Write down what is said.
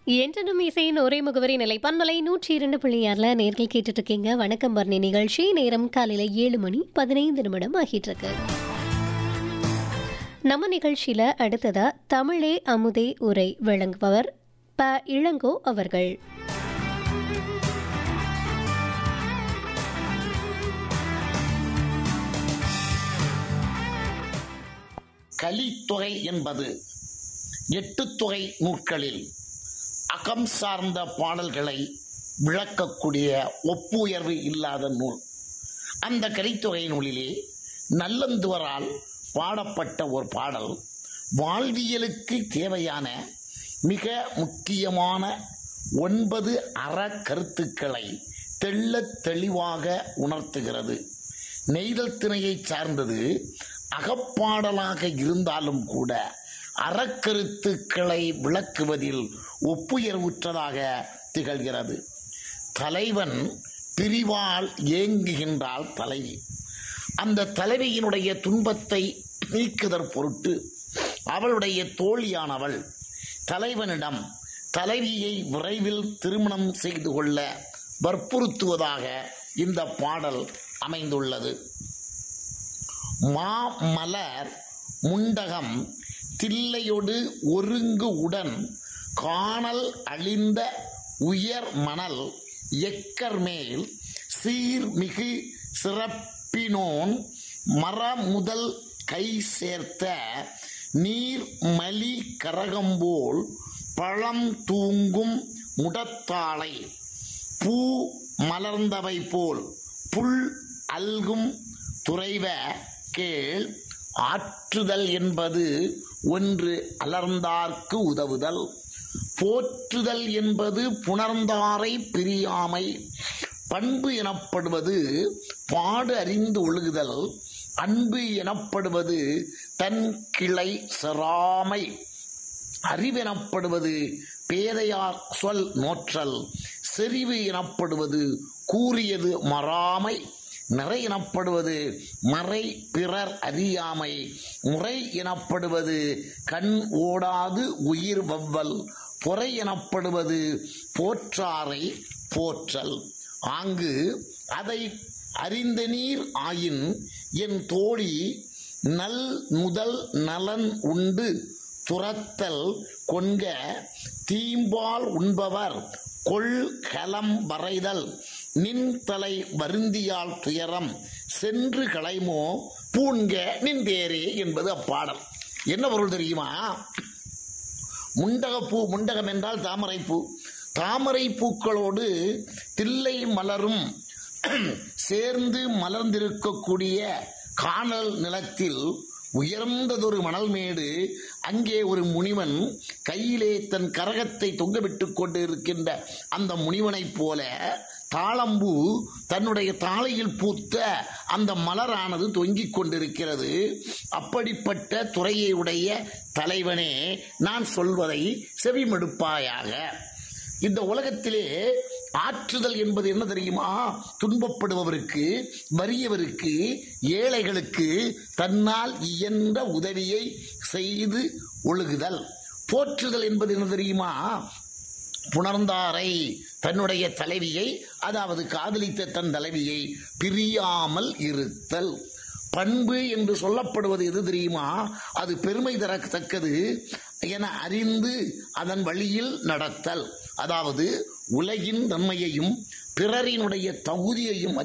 என்றனும் இசையின் ஒரே முகவரி நிலை பன்மலை நூற்றி இரண்டு புள்ளி ஆறுல நேர்கள் கேட்டுட்டு இருக்கீங்க வணக்கம் பர்ணி நிகழ்ச்சி நேரம் காலையில ஏழு மணி பதினைந்து நிமிடம் ஆகிட்டு இருக்கு நம்ம நிகழ்ச்சியில அடுத்ததா தமிழே அமுதே உரை வழங்குபவர் ப இளங்கோ அவர்கள் கலித்தொகை என்பது எட்டு தொகை நூற்களில் அகம் சார்ந்த பாடல்களை விளக்கக்கூடிய ஒப்புயர்வு இல்லாத நூல் அந்த கலித்தொகை நூலிலே நல்லந்துவரால் பாடப்பட்ட ஒரு பாடல் வாழ்வியலுக்கு தேவையான மிக முக்கியமான ஒன்பது அற கருத்துக்களை தெள்ளத் தெளிவாக உணர்த்துகிறது நெய்தல் திணையை சார்ந்தது அகப்பாடலாக இருந்தாலும் கூட அறக்கருத்துக்களை விளக்குவதில் ஒப்புயர்வுற்றதாக திகழ்கிறது தலைவன் பிரிவால் ஏங்குகின்றாள் தலைவி அந்த தலைவியினுடைய துன்பத்தை நீக்குதற் பொருட்டு அவளுடைய தோழியானவள் தலைவனிடம் தலைவியை விரைவில் திருமணம் செய்து கொள்ள வற்புறுத்துவதாக இந்த பாடல் அமைந்துள்ளது மா மலர் முண்டகம் தில்லையொடு ஒருங்கு உடன் காணல் அழிந்த உயர் மணல் எக்கர்மேல் சீர்மிகு சிறப்பினோன் மரமுதல் கை சேர்த்த நீர் மலி கரகம்போல் பழம் தூங்கும் முடத்தாளை பூ மலர்ந்தவை போல் புல் அல்கும் துறைவ கேள் ஆற்றுதல் என்பது ஒன்று அலர்ந்தார்க்கு உதவுதல் போற்றுதல் என்பது புணர்ந்தாரை பிரியாமை பண்பு எனப்படுவது பாடு அறிந்து ஒழுகுதல் அன்பு எனப்படுவது தன் கிளை செறாமை அறிவெனப்படுவது பேதையார் சொல் நோற்றல் செறிவு எனப்படுவது கூறியது மறாமை நிறை எனப்படுவது மறை பிறர் அறியாமை முறை எனப்படுவது கண் ஓடாது உயிர் வவ்வல் பொறை எனப்படுவது போற்றாரை போற்றல் ஆங்கு அதை அறிந்த நீர் ஆயின் என் தோழி நல் முதல் நலன் உண்டு துரத்தல் கொண்க தீம்பால் உண்பவர் கொள் கலம் வரைதல் நின் தலை வருந்தியால் துயரம் சென்று களைமோ பூண்க நின்றேரே என்பது அப்பாடல் என்ன பொருள் தெரியுமா முண்டகப்பூ முண்டகம் என்றால் தாமரைப்பூ தாமரை பூக்களோடு தில்லை மலரும் சேர்ந்து மலர்ந்திருக்கக்கூடிய காணல் நிலத்தில் உயர்ந்ததொரு மணல் மேடு அங்கே ஒரு முனிவன் கையிலே தன் கரகத்தை தொங்கவிட்டுக் கொண்டு இருக்கின்ற அந்த முனிவனைப் போல தாளம்பூ தன்னுடைய தாளையில் பூத்த அந்த மலரானது தொங்கிக் கொண்டிருக்கிறது அப்படிப்பட்ட துறையை உடைய தலைவனே நான் சொல்வதை செவிமடுப்பாயாக இந்த உலகத்திலே ஆற்றுதல் என்பது என்ன தெரியுமா துன்பப்படுபவருக்கு வறியவருக்கு ஏழைகளுக்கு தன்னால் இயன்ற உதவியை செய்து ஒழுகுதல் போற்றுதல் என்பது என்ன தெரியுமா புணர்ந்தாரை தன்னுடைய தலைவியை அதாவது காதலித்த தன் தலைவியை பிரியாமல் இருத்தல் பண்பு என்று சொல்லப்படுவது எது தெரியுமா அது பெருமை தரத்தக்கது என அறிந்து அதன் வழியில் நடத்தல் அதாவது உலகின் நன்மையையும் பிறரினுடைய தகுதியையும்